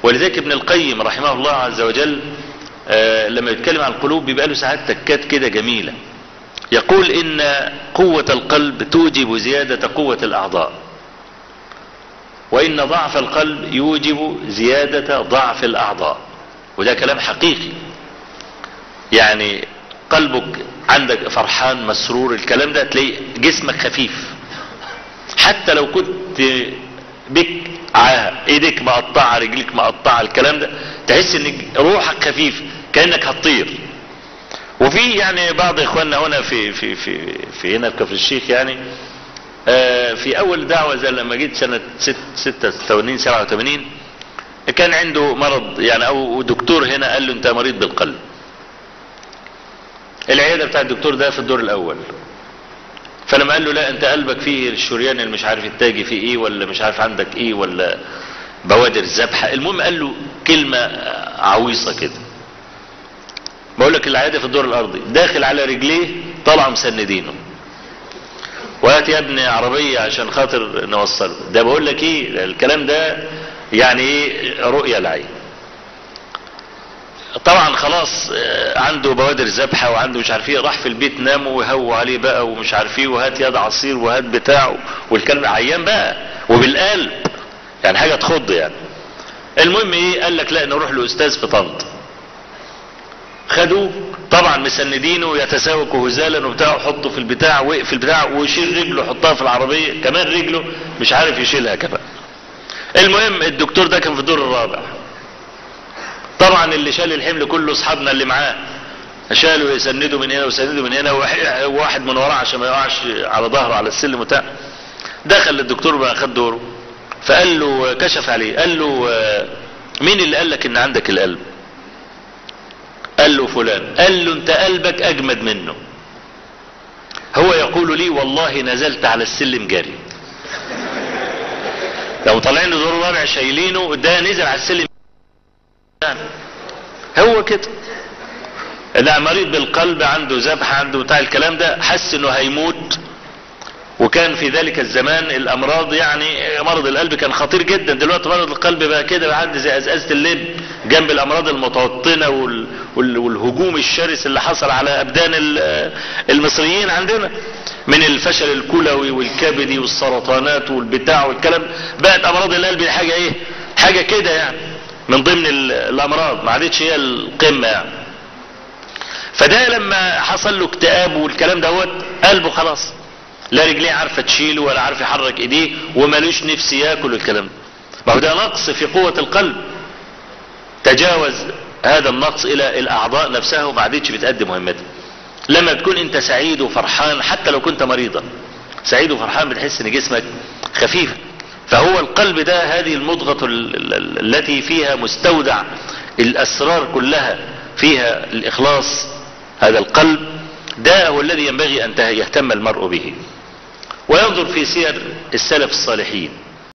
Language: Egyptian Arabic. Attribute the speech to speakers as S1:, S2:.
S1: ولذلك ابن القيم رحمه الله عز وجل آه لما يتكلم عن القلوب بيبقى له ساعات تكات كده جميلة يقول ان قوة القلب توجب زيادة قوة الاعضاء وان ضعف القلب يوجب زيادة ضعف الاعضاء وده كلام حقيقي يعني قلبك عندك فرحان مسرور الكلام ده تلاقي جسمك خفيف حتى لو كنت بك عاهة ايديك مقطعة رجليك مقطعة الكلام ده تحس ان روحك خفيف كأنك هتطير وفي يعني بعض اخواننا هنا في في في في هنا في كفر الشيخ يعني آه في اول دعوة زي لما جيت سنة 86 87 كان عنده مرض يعني او دكتور هنا قال له انت مريض بالقلب العيادة بتاع الدكتور ده في الدور الاول فلما قال له لا انت قلبك فيه الشريان اللي مش عارف التاجي فيه ايه ولا مش عارف عندك ايه ولا بوادر الذبحة المهم قال له كلمة عويصة كده بقول لك العيادة في الدور الارضي داخل على رجليه طلع مسندينه وهات يا ابني عربية عشان خاطر نوصله ده بقول لك ايه الكلام ده يعني ايه رؤية العين طبعا خلاص عنده بوادر ذبحه وعنده مش عارف ايه راح في البيت نام وهو عليه بقى ومش عارف ايه وهات يد عصير وهات بتاعه والكلام عيان بقى وبالقلب يعني حاجه تخض يعني المهم ايه قال لك لا نروح لاستاذ في طنط خدوه طبعا مسندينه يتساوك هزالا وبتاع حطه في البتاع وقف البتاع ويشيل رجله حطها في العربيه كمان رجله مش عارف يشيلها كمان المهم الدكتور ده كان في الدور الرابع طبعا اللي شال الحمل كله اصحابنا اللي معاه شالوا يسندوا من هنا ويسندوا من هنا وواحد من وراه عشان ما يقعش على ظهره على السلم بتاع دخل الدكتور بقى خد دوره فقال له كشف عليه قال له مين اللي قال لك ان عندك القلب قال له فلان قال له انت قلبك اجمد منه هو يقول لي والله نزلت على السلم جري لو طالعين له دور رابع شايلينه ده نزل على السلم هو كده ده مريض بالقلب عنده ذبح عنده بتاع الكلام ده حس انه هيموت وكان في ذلك الزمان الامراض يعني مرض القلب كان خطير جدا دلوقتي مرض القلب بقى كده بقى زي ازازه اللب جنب الامراض المتوطنه وال وال والهجوم الشرس اللي حصل على ابدان المصريين عندنا من الفشل الكلوي والكبدي والسرطانات والبتاع والكلام بقت امراض القلب دي حاجه ايه حاجه كده يعني من ضمن الامراض ما عادتش هي القمه يعني فده لما حصل له اكتئاب والكلام دوت قلبه خلاص لا رجليه عارفه تشيله ولا عارف يحرك ايديه ومالوش نفس ياكل الكلام ده ما هو ده نقص في قوه القلب تجاوز هذا النقص الى الاعضاء نفسها وما عادتش بتأدي مهمتها لما تكون انت سعيد وفرحان حتى لو كنت مريضا سعيد وفرحان بتحس ان جسمك خفيف فهو القلب ده هذه المضغة التي فيها مستودع الأسرار كلها فيها الإخلاص هذا القلب ده هو الذي ينبغي أن يهتم المرء به وينظر في سير السلف الصالحين